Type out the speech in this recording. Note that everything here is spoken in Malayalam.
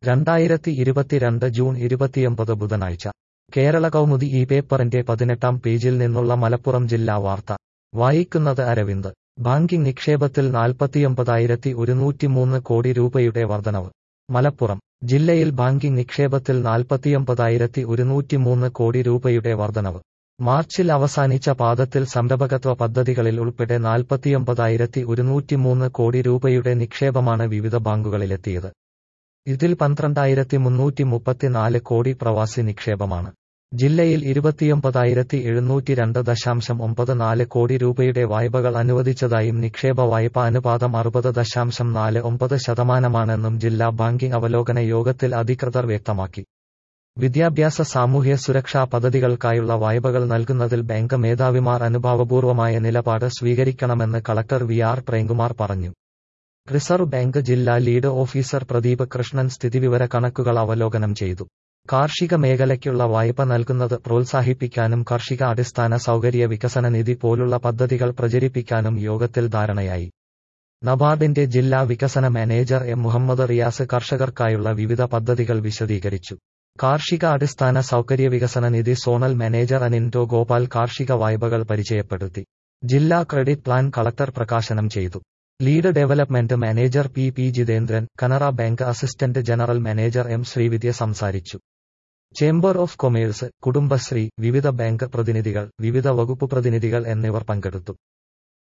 രണ്ടായിരത്തി ഇരുപത്തിരണ്ട് ജൂൺ ഇരുപത്തിയൊമ്പത് ബുധനാഴ്ച കേരള കൗമുദി ഈ പേപ്പറിന്റെ പതിനെട്ടാം പേജിൽ നിന്നുള്ള മലപ്പുറം ജില്ലാ വാർത്ത വായിക്കുന്നത് അരവിന്ദ് ബാങ്കിംഗ് നിക്ഷേപത്തിൽ നാൽപ്പത്തിയൊമ്പതായിരത്തി ഒരുന്നൂറ്റിമൂന്ന് കോടി രൂപയുടെ വർധനവ് മലപ്പുറം ജില്ലയിൽ ബാങ്കിംഗ് നിക്ഷേപത്തിൽ നാൽപ്പത്തിയൊമ്പതായിരത്തി ഒരുന്നൂറ്റിമൂന്ന് കോടി രൂപയുടെ വർധനവ് മാർച്ചിൽ അവസാനിച്ച പാദത്തിൽ സംരംഭകത്വ പദ്ധതികളിൽ ഉൾപ്പെടെ നാൽപ്പത്തിയൊമ്പതായിരത്തി ഒരുന്നൂറ്റിമൂന്ന് കോടി രൂപയുടെ നിക്ഷേപമാണ് വിവിധ ബാങ്കുകളിലെത്തിയത് ഇതിൽ പന്ത്രണ്ടായിരത്തി മുന്നൂറ്റി മുപ്പത്തിനാല് കോടി പ്രവാസി നിക്ഷേപമാണ് ജില്ലയിൽ ഇരുപത്തിയൊമ്പതായിരത്തി എഴുന്നൂറ്റി രണ്ട് ദശാംശം ഒമ്പത് നാല് കോടി രൂപയുടെ വായ്പകൾ അനുവദിച്ചതായും നിക്ഷേപ വായ്പ അനുപാതം അറുപത് ദശാംശം നാല് ഒമ്പത് ശതമാനമാണെന്നും ജില്ലാ ബാങ്കിംഗ് അവലോകന യോഗത്തിൽ അധികൃതർ വ്യക്തമാക്കി വിദ്യാഭ്യാസ സാമൂഹ്യ സുരക്ഷാ പദ്ധതികൾക്കായുള്ള വായ്പകൾ നൽകുന്നതിൽ ബാങ്ക് മേധാവിമാർ അനുഭാവപൂർവമായ നിലപാട് സ്വീകരിക്കണമെന്ന് കളക്ടർ വി ആർ പ്രേംകുമാർ പറഞ്ഞു റിസർവ് ബാങ്ക് ജില്ലാ ലീഡ് ഓഫീസർ പ്രദീപ് കൃഷ്ണൻ സ്ഥിതിവിവര കണക്കുകൾ അവലോകനം ചെയ്തു കാർഷിക മേഖലയ്ക്കുള്ള വായ്പ നൽകുന്നത് പ്രോത്സാഹിപ്പിക്കാനും കാർഷിക അടിസ്ഥാന സൗകര്യ വികസന നിധി പോലുള്ള പദ്ധതികൾ പ്രചരിപ്പിക്കാനും യോഗത്തിൽ ധാരണയായി നബാർഡിന്റെ ജില്ലാ വികസന മാനേജർ എം മുഹമ്മദ് റിയാസ് കർഷകർക്കായുള്ള വിവിധ പദ്ധതികൾ വിശദീകരിച്ചു കാർഷിക അടിസ്ഥാന സൗകര്യ വികസന നിധി സോണൽ മാനേജർ അനിൻഡോ ഗോപാൽ കാർഷിക വായ്പകൾ പരിചയപ്പെടുത്തി ജില്ലാ ക്രെഡിറ്റ് പ്ലാൻ കളക്ടർ പ്രകാശനം ചെയ്തു lead development manager P P Jithendran Canara bank assistant general manager M Srividya സംസാരിച്ചു ചേംബർ ഓഫ് കൊമേഴ്സ് കുടുംബശ്രീ വിവിധ ബാങ്ക് പ്രതിനിധികൾ വിവിധ വകുപ്പ് പ്രതിനിധികൾ എന്നിവർ പങ്കെടുത്തു